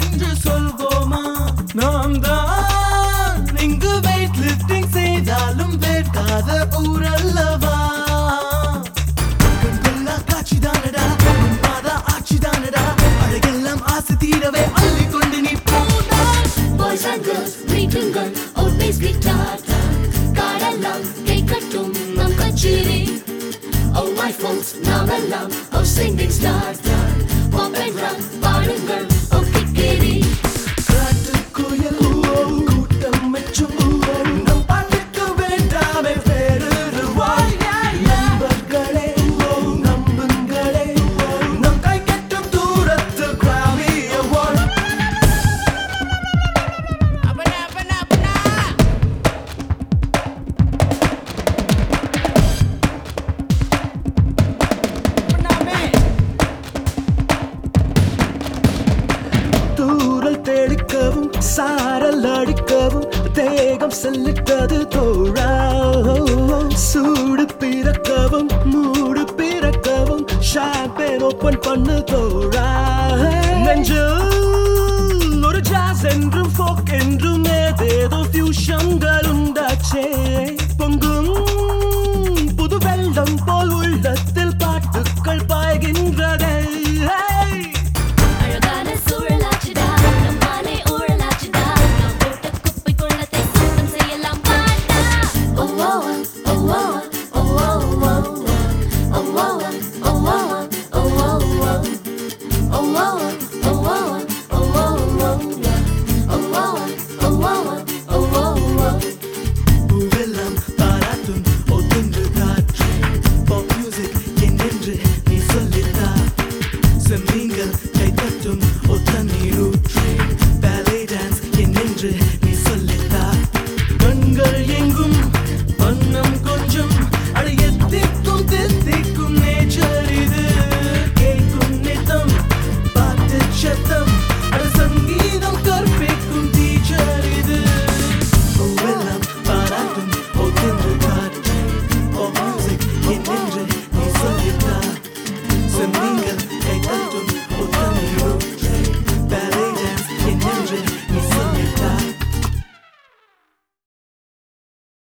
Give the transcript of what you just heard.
என்று சொல்வோமா நாம் தான் இங்கு வெயிட் லிஃப்டிங் செய்தாலும் வேட்காத ஊரல்லவா கண்கொள்ளா காட்சிதானடா உன்மாதா ஆட்சிதானடா அழகெல்லாம் ஆசை தீரவே அள்ளிக் கொண்டு நீ போனாய் Boys and girls, மீட்டுங்கள் ஒரு பேஸ் கிட்டார் காரெல்லாம் கேட்கட்டும் நம் கச்சேரி Oh my folks, நாமெல்லாம் oh singing stars தான் Pop and run, பாடுங்கள் oh கிக்கேரி காட்டுக்குயில் கூட்டம் மெச்சும் நம் பாட்டுக்கு வேண்டாமே வேறுவாய் நண்பர்களே நம்புங்களே நம் கை கட்டும் தூரத்து கிராமி அவார்ட் அப்பனா அப்பனா அப்பனா அப்பனாமே தூரல் தெளிக்கவும் சாரல் அடிக்கவும் தேகம் செல்லிட்டது தோழா சூடு பிறக்கவும் மூடு பிறக்கவும் ஷாம்பேன் ஓப்பன் பண்ணு தோழா நெஞ்சில்